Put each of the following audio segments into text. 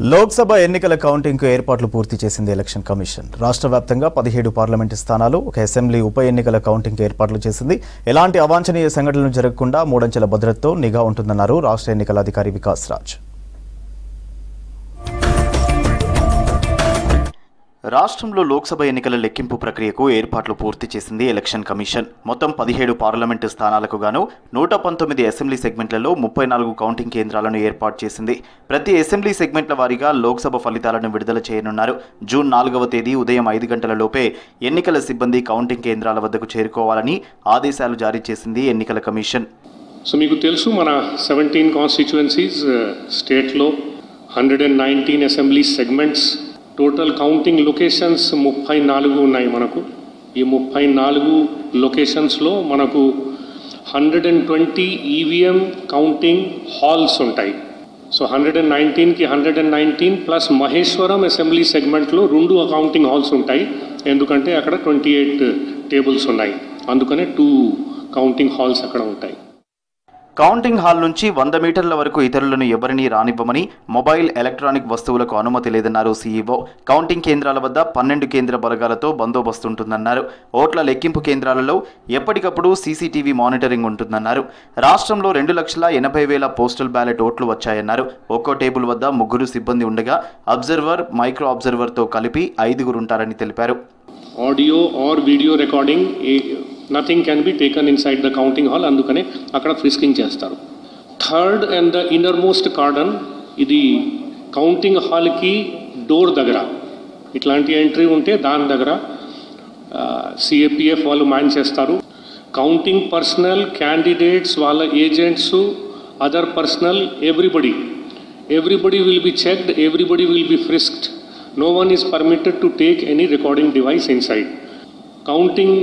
లోక్సభ ఎన్నికల కౌంటింగ్కు ఏర్పాట్లు పూర్తి చేసింది ఎలక్షన్ కమిషన్ రాష్ట్ర వ్యాప్తంగా పదిహేడు పార్లమెంటు స్థానాలు ఒక అసెంబ్లీ ఉప ఎన్నికల కౌంటింగ్కు ఏర్పాట్లు చేసింది ఎలాంటి అవాంఛనీయ సంఘటనలు జరగకుండా మూడంచెల భద్రతతో నిఘా ఉంటుందన్నారు రాష్ట్ర ఎన్నికల అధికారి వికాస్ రాజ్ రాష్ట్రంలో లోక్సభ ఎన్నికల లెక్కింపు ప్రక్రియకు ఏర్పాట్లు పూర్తి చేసింది ఎలక్షన్ కమిషన్ మొత్తం పదిహేడు పార్లమెంటు స్థానాలకు గాను నూట పంతొమ్మిది అసెంబ్లీ సెగ్మెంట్లలో ముప్పై నాలుగు కౌంటింగ్ కేంద్రాలను ఏర్పాటు చేసింది ప్రతి అసెంబ్లీ సెగ్మెంట్ల వారీగా లోక్సభ ఫలితాలను విడుదల చేయనున్నారు జూన్ నాలుగవ తేదీ ఉదయం ఐదు గంటల లోపే ఎన్నికల సిబ్బంది కౌంటింగ్ కేంద్రాల వద్దకు చేరుకోవాలని ఆదేశాలు జారీ చేసింది ఎన్నికల కమిషన్ సో మీకు తెలుసు మన సెవెంటీన్ కాన్స్టిట్యువెన్సీస్ స్టేట్లో hundred and nineteen assembly segments total counting locations ముప్పై నాలుగు ఉన్నాయి మనకు ఈ ముప్పై నాలుగు లొకేషన్స్లో మనకు hundred and twenty EVM counting halls ఉంటాయి సో హండ్రెడ్ అండ్ నైన్టీన్కి hundred and nineteen plus Maheshwaram assembly సెగ్మెంట్లో రెండు కౌంటింగ్ హాల్స్ ఉంటాయి ఎందుకంటే అక్కడ ట్వంటీ ఎయిట్ టేబుల్స్ ఉన్నాయి అందుకనే టూ కౌంటింగ్ హాల్స్ అక్కడ ఉంటాయి కౌంటింగ్ హాల్ నుంచి వంద మీటర్ల వరకు ఇతరులను ఎవరినీ రానివ్వమని మొబైల్ ఎలక్ట్రానిక్ వస్తువులకు అనుమతి లేదన్నారు సీఈఓ కౌంటింగ్ కేంద్రాల వద్ద పన్నెండు కేంద్ర బలగాలతో బందోబస్తు ఉంటుందన్నారు ఓట్ల లెక్కింపు కేంద్రాలలో ఎప్పటికప్పుడు సీసీటీవీ మానిటరింగ్ ఉంటుందన్నారు రాష్ట్రంలో రెండు లక్షల ఎనభై వేల పోస్టల్ బ్యాలెట్ ఓట్లు వచ్చాయన్నారు ఒక్కో టేబుల్ వద్ద ముగ్గురు సిబ్బంది ఉండగా అబ్జర్వర్ మైక్రో అబ్జర్వర్తో కలిపి ఐదుగురు ఉంటారని తెలిపారు audio or video recording nothing can be taken inside the counting hall అందుకనే అక్కడ ఫ్రిస్కింగ్ చేస్తారు third and the innermost cordon ఇది కౌంటింగ్ హాల్కి డోర్ దగ్గర ఇట్లాంటి ఎంట్రీ ఉంటే దాని దగ్గర సిఏపిఎఫ్ వాళ్ళు మ్యాన్ చేస్తారు కౌంటింగ్ పర్సనల్ క్యాండిడేట్స్ వాళ్ళ agents other personnel everybody everybody will be checked everybody will be frisked no one is permitted to take any recording device inside. Counting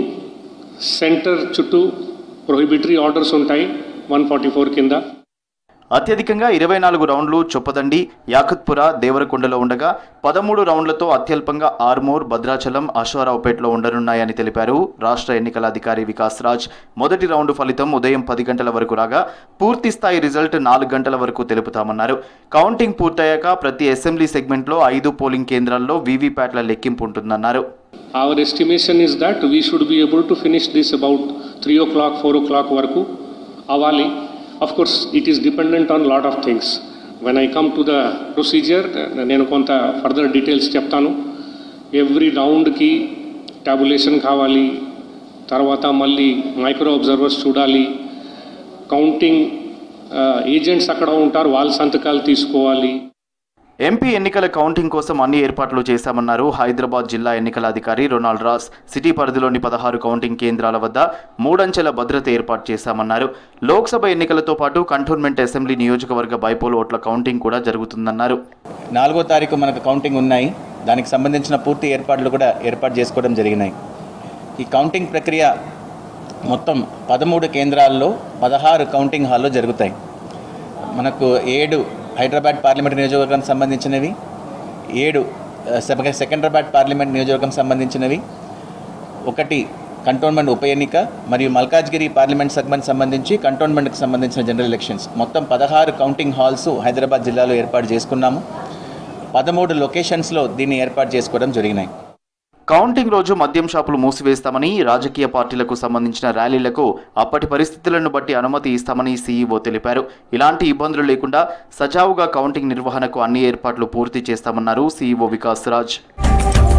centre చుట్టూ prohibitory orders ఉంటాయి one forty four కింద అత్యధికంగా ఇరవై నాలుగు రౌండ్లు చొప్పదండి యాకుత్పుర దేవరకొండలో ఉండగా పదమూడు రౌండ్లతో అత్యల్పంగా ఆర్మూర్ భద్రాచలం అశ్వారావుపేటలో ఉండనున్నాయని తెలిపారు రాష్ట్ర ఎన్నికల అధికారి వికాస్ రాజ్ మొదటి రౌండ్ ఫలితం ఉదయం పది గంటల వరకు రాగా పూర్తి స్థాయి రిజల్ట్ నాలుగు గంటల వరకు తెలుపుతామన్నారు కౌంటింగ్ పూర్తయ్యాక ప్రతి అసెంబ్లీ సెగ్మెంట్లో ఐదు పోలింగ్ కేంద్రాల్లో వీవీప్యాట్ల లెక్కింపు ఉంటుందన్నారు our estimation is that we should be able to finish this about three o'clock four o'clock వరకు అవ్వాలి of course it is dependent on lot of things when I come to the procedure నేను కొంత further details చెప్తాను every రౌండ్కి tabulation కావాలి తర్వాత మళ్ళీ micro observers చూడాలి కౌంటింగ్ ఏజెంట్స్ అక్కడ ఉంటారు వాళ్ళ సంతకాలు తీసుకోవాలి ఎంపీ ఎన్నికల కౌంటింగ్ కోసం అన్ని ఏర్పాట్లు చేశామన్నారు హైదరాబాద్ జిల్లా ఎన్నికల అధికారి రొనాల్డ్ రాస్ సిటీ పరిధిలోని పదహారు కౌంటింగ్ కేంద్రాల వద్ద మూడంచెల భద్రత ఏర్పాటు చేశామన్నారు లోక్సభ ఎన్నికలతో పాటు కంటోన్మెంట్ అసెంబ్లీ నియోజకవర్గ బైపోల్ ఓట్ల కౌంటింగ్ కూడా జరుగుతుందన్నారు నాలుగో తారీఖు మనకు కౌంటింగ్ ఉన్నాయి దానికి సంబంధించిన పూర్తి ఏర్పాట్లు కూడా ఏర్పాటు చేసుకోవడం జరిగినాయి ఈ కౌంటింగ్ ప్రక్రియ మొత్తం పదమూడు కేంద్రాల్లో పదహారు కౌంటింగ్ హాల్లో జరుగుతాయి మనకు ఏడు హైదరాబాద్ పార్లమెంట్ నియోజకవర్గానికి సంబంధించినవి ఏడు ఆ, సెక- సెకండ్రాబాద్ పార్లమెంట్ నియోజకవర్గం సంబంధించినవి ఒకటి కంటోన్మెంట్ ఉప ఎన్నిక మరియు మల్కాజ్గిరి పార్లమెంట్ సెగ్మెంట్ సంబంధించి కంటోన్మెంట్కి సంబంధించిన జనరల్ ఎలక్షన్స్ మొత్తం పదహారు కౌంటింగ్ హాల్స్ హైదరాబాద్ జిల్లాలో ఏర్పాటు చేసుకున్నాము పదమూడు లొకేషన్స్లో దీన్ని ఏర్పాటు చేసుకోవడం జరిగినాయి కౌంటింగ్ రోజు మద్యం షాపులు మూసివేస్తామని రాజకీయ పార్టీలకు సంబంధించిన ర్యాలీలకు అప్పటి పరిస్థితులను బట్టి అనుమతి ఇస్తామని సీఈఓ తెలిపారు ఇలాంటి ఇబ్బందులు లేకుండా సజావుగా కౌంటింగ్ నిర్వహణకు అన్ని ఏర్పాట్లు పూర్తి చేస్తామన్నారు సీఈఓ వికాస్ రాజ్